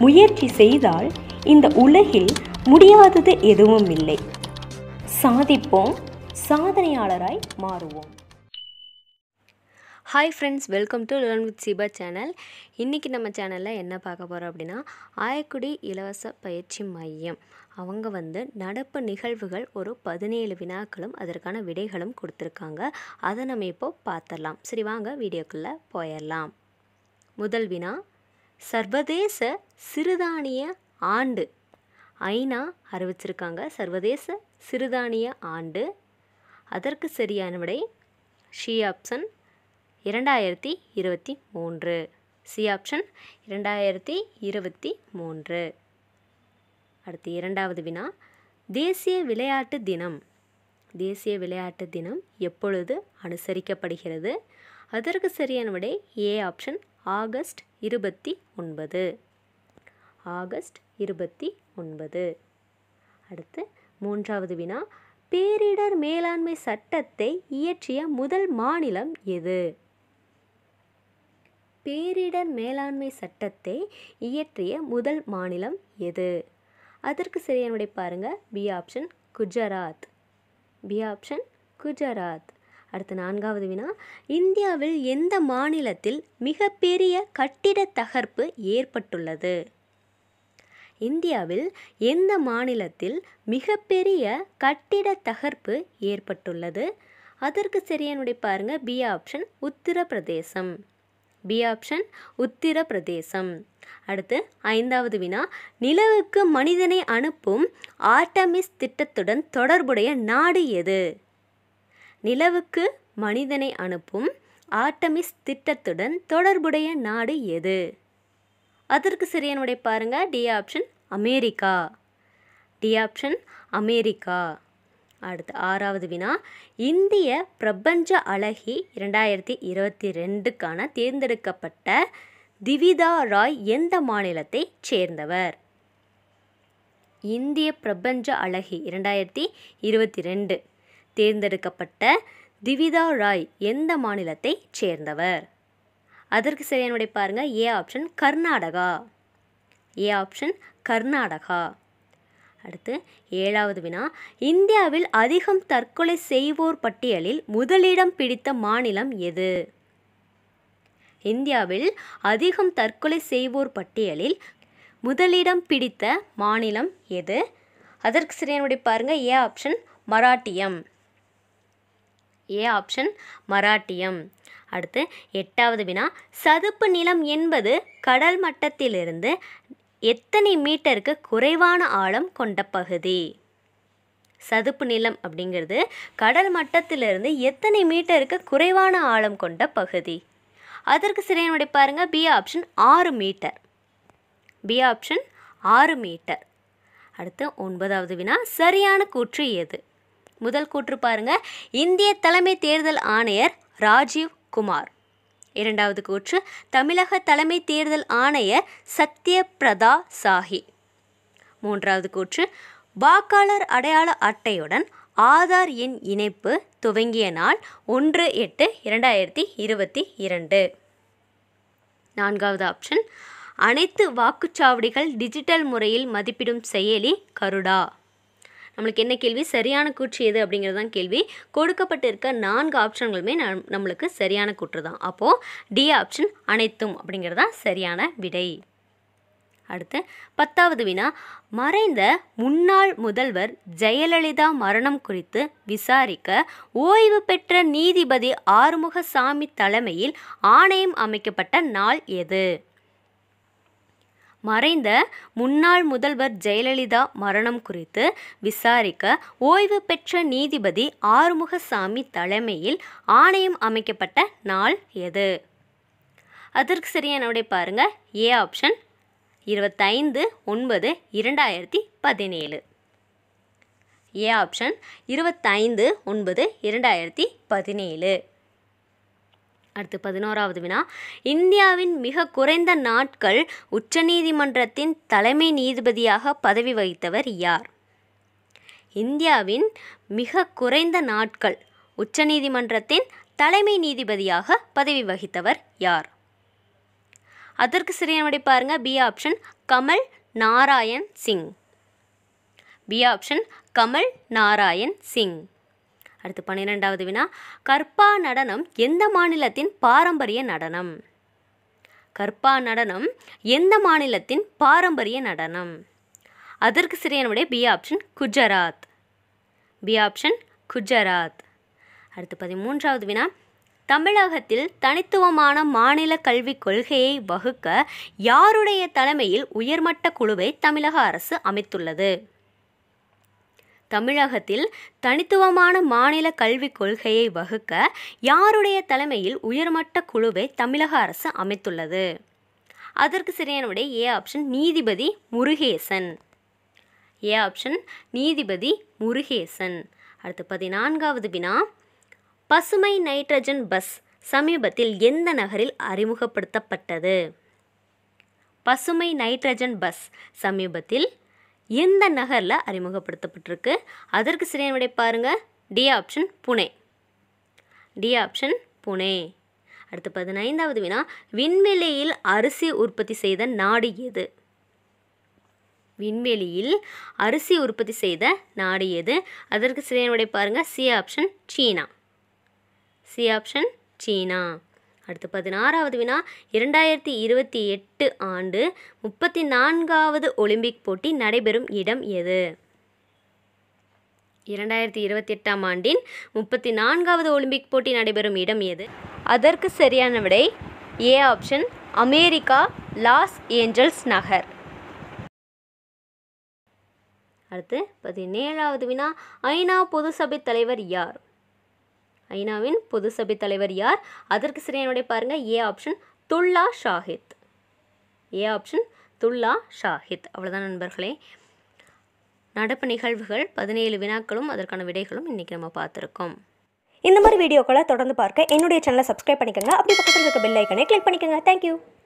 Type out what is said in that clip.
முயற்சி செய்தால் இந்த உலகில் முடியாதது எதுவும் இல்லை சாதிப்போம் சாதனையாளராய் மாறுவோம் hi friends welcome to learn with சிபா சேனல் இன்றைக்கி நம்ம சேனலில் என்ன பார்க்க போகிறோம் அப்படின்னா ஆயக்குடி இலவச பயிற்சி மையம் அவங்க வந்து நடப்பு நிகழ்வுகள் ஒரு பதினேழு வினாக்களும் அதற்கான விடைகளும் கொடுத்துருக்காங்க அதை நம்ம இப்போ பார்த்துடலாம் சரி வாங்க வீடியோக்குள்ளே போயிடலாம் முதல் வினா சர்வதேச சிறுதானிய ஆண்டு ஐநா அறிவிச்சிருக்காங்க சர்வதேச சிறுதானிய ஆண்டு அதற்கு சரியான விடை ஷி ஆப்ஷன் இரண்டாயிரத்தி இருபத்தி மூன்று சி ஆப்ஷன் இரண்டாயிரத்தி இருபத்தி மூன்று அடுத்து இரண்டாவது வினா தேசிய விளையாட்டு தினம் தேசிய விளையாட்டு தினம் எப்பொழுது அனுசரிக்கப்படுகிறது அதற்கு சரியான விடை ஏ ஆப்ஷன் ஆகஸ்ட் இருபத்தி ஒன்பது ஆகஸ்ட் இருபத்தி ஒன்பது அடுத்து மூன்றாவது வினா பேரிடர் மேலாண்மை சட்டத்தை இயற்றிய முதல் மாநிலம் எது பேரிடர் மேலாண்மை சட்டத்தை இயற்றிய முதல் மாநிலம் எது அதற்கு சரியான விடை பாருங்க B option Gujarat B option Gujarat அடுத்து நான்காவது வினா இந்தியாவில் எந்த மாநிலத்தில் மிகப்பெரிய கட்டிட தகர்ப்பு ஏற்பட்டுள்ளது இந்தியாவில் எந்த மாநிலத்தில் மிகப்பெரிய கட்டிட தகர்ப்பு ஏற்பட்டுள்ளது அதற்கு சரியான விடை பாருங்க பி ஆப்ஷன் உத்தரப்பிரதேசம் பி ஆப்ஷன் உத்தரப்பிரதேசம் அடுத்து ஐந்தாவது வினா நிலவுக்கு மனிதனை அனுப்பும் ஆர்டமிஸ் திட்டத்துடன் தொடர்புடைய நாடு எது நிலவுக்கு மனிதனை அனுப்பும் ஆர்டமிஸ் திட்டத்துடன் தொடர்புடைய நாடு எது அதற்கு சரியான விடை பாருங்க D option America D option America அடுத்து ஆறாவது வினா இந்திய பிரபஞ்ச அழகி இரண்டாயிரத்தி இருபத்தி ரெண்டுக்கான தேர்ந்தெடுக்கப்பட்ட திவிதா ராய் எந்த மாநிலத்தை சேர்ந்தவர் இந்திய பிரபஞ்ச அழகி இரண்டாயிரத்தி இருபத்தி ரெண்டு தேர்ந்தெடுக்கப்பட்ட திவிதா ராய் எந்த மாநிலத்தை சேர்ந்தவர் அதற்கு சரியான விடை பாருங்க A option Karnataka A option Karnataka அடுத்து ஏழாவது வினா இந்தியாவில் அதிகம் தற்கொலை செய்வோர் பட்டியலில் முதலிடம் பிடித்த மாநிலம் எது இந்தியாவில் அதிகம் தற்கொலை செய்வோர் பட்டியலில் முதலிடம் பிடித்த மாநிலம் எது அதற்கு சரியான விடை பாருங்க ஏ ஆப்ஷன் மராட்டியம் ஏ ஆப்ஷன் மராட்டியம் அடுத்து எட்டாவது வினா சதுப்பு நிலம் என்பது கடல் மட்டத்திலிருந்து எத்தனை மீட்டருக்கு குறைவான ஆழம் கொண்ட பகுதி சதுப்பு நிலம் அப்படிங்கிறது கடல் மட்டத்திலிருந்து எத்தனை மீட்டருக்கு குறைவான ஆழம் கொண்ட பகுதி அதற்கு சரியான விடை பாருங்க பி ஆப்ஷன் ஆறு மீட்டர் பி ஆப்ஷன் ஆறு மீட்டர் அடுத்து ஒன்பதாவது வினா சரியான கூற்று எது முதல் கூற்று பாருங்க இந்திய தலைமை தேர்தல் ஆணையர் ராஜீவ் குமார் இரண்டாவது கூற்று தமிழக தலைமை தேர்தல் ஆணையர் சத்யபிரதா சாஹி மூன்றாவது கூற்று வாக்காளர் அடையாள அட்டையுடன் ஆதார் எண் இணைப்பு துவங்கிய நாள் ஒன்று எட்டு இரண்டாயிரத்தி இருபத்தி இரண்டு நான்காவது ஆப்ஷன் அனைத்து வாக்குச்சாவடிகள் டிஜிட்டல் முறையில் மதிப்பிடும் செயலி கருடா நம்மளுக்கு என்ன கேள்வி சரியான கூற்று எது அப்படிங்கிறது தான் கேள்வி கொடுக்கப்பட்டிருக்க நான்கு ஆப்ஷன்களுமே நம் நம்மளுக்கு சரியான கூற்று தான் அப்போது டி ஆப்ஷன் அனைத்தும் அப்படிங்கிறது தான் சரியான விடை அடுத்து பத்தாவது வினா மறைந்த முன்னாள் முதல்வர் ஜெயலலிதா மரணம் குறித்து விசாரிக்க ஓய்வு பெற்ற நீதிபதி ஆறுமுகசாமி தலைமையில் ஆணையம் அமைக்கப்பட்ட நாள் எது மறைந்த முன்னாள் முதல்வர் ஜெயலலிதா மரணம் குறித்து விசாரிக்க ஓய்வு பெற்ற நீதிபதி ஆறுமுகசாமி தலைமையில் ஆணையம் அமைக்கப்பட்ட நாள் எது அதற்கு சரியான விடை பாருங்க ஏ ஆப்ஷன் இருபத்தைந்து ஒன்பது இரண்டாயிரத்தி பதினேழு ஏ ஆப்ஷன் இருபத்தைந்து ஒன்பது இரண்டாயிரத்தி பதினேழு அடுத்து பதினோராவது வினா இந்தியாவின் மிக குறைந்த நாட்கள் உச்சநீதிமன்றத்தின் தலைமை நீதிபதியாக பதவி வகித்தவர் யார் இந்தியாவின் மிக குறைந்த நாட்கள் உச்சநீதிமன்றத்தின் தலைமை நீதிபதியாக பதவி வகித்தவர் யார் அதற்கு சரியான விடை பாருங்க B option Kamal Narayan Singh B option Kamal Narayan Singh அடுத்து பன்னிரெண்டாவது வினா கற்பா நடனம் எந்த மாநிலத்தின் பாரம்பரிய நடனம் கற்பா நடனம் எந்த மாநிலத்தின் பாரம்பரிய நடனம் அதற்கு சரியான விடை B option Gujarat B option Gujarat அடுத்து பதிமூன்றாவது வினா தமிழகத்தில் தனித்துவமான மாநில கல்விக் கொள்கையை வகுக்க யாருடைய தலைமையில் உயர்மட்ட குழுவை தமிழக அரசு அமைத்துள்ளது தமிழகத்தில் தனித்துவமான மாநில கல்விக் கொள்கையை வகுக்க யாருடைய தலைமையில் உயர்மட்ட குழுவை தமிழக அரசு அமைத்துள்ளது அதற்கு சரியான விடை ஏ ஆப்ஷன் நீதிபதி முருகேசன் ஏ ஆப்ஷன் நீதிபதி முருகேசன் அடுத்து பதினான்காவது வினா பசுமை நைட்ரஜன் பஸ் சமீபத்தில் எந்த நகரில் அறிமுகப்படுத்தப்பட்டது பசுமை நைட்ரஜன் பஸ் சமீபத்தில் எந்த நகரில் அறிமுகப்படுத்தப்பட்டிருக்கு அதற்கு சரியான விடை பாருங்க D option Pune D option Pune அடுத்து பதினைந்தாவது வினா விண்வெளியில் அரிசி உற்பத்தி செய்த நாடு எது விண்வெளியில் அரிசி உற்பத்தி செய்த நாடு எது அதற்கு சரியான விடை பாருங்க சி ஆப்ஷன் சீனா சி ஆப்ஷன் சீனா அடுத்து பதினாறாவது வினா இரண்டாயிரத்தி இருபத்தி எட்டு ஆண்டு முப்பத்தி நான்காவது ஒலிம்பிக் போட்டி நடைபெறும் இடம் எது இரண்டாயிரத்தி இருபத்தி எட்டாம் ஆண்டின் முப்பத்தி நான்காவது ஒலிம்பிக் போட்டி நடைபெறும் இடம் எது அதற்கு சரியான விடை A option America Los Angeles நகர் அடுத்து பதினேழாவது வினா ஐநா பொது சபை தலைவர் யார் ஐநாவின் பொது சபை தலைவர் யார் அதற்கு சரியான விடை பாருங்க ஏ ஆப்ஷன் துல்லா ஷாஹித் ஏ ஆப்ஷன் துல்லா ஷாஹித் அவ்வளோதான் நண்பர்களே நடப்பு நிகழ்வுகள் பதினேழு வினாக்களும் அதற்கான விடைகளும் இன்றைக்கி நம்ம பார்த்துருக்கோம் இந்த மாதிரி வீடியோக்களை தொடர்ந்து பார்க்க என்னுடைய சேனலை சப்ஸ்கிரைப் பண்ணிக்கோங்க அப்படி பக்கத்தில் இருக்க பெல் ஐக்கனை கிளிக் பண்ணிக்கோங்க தேங்க்யூ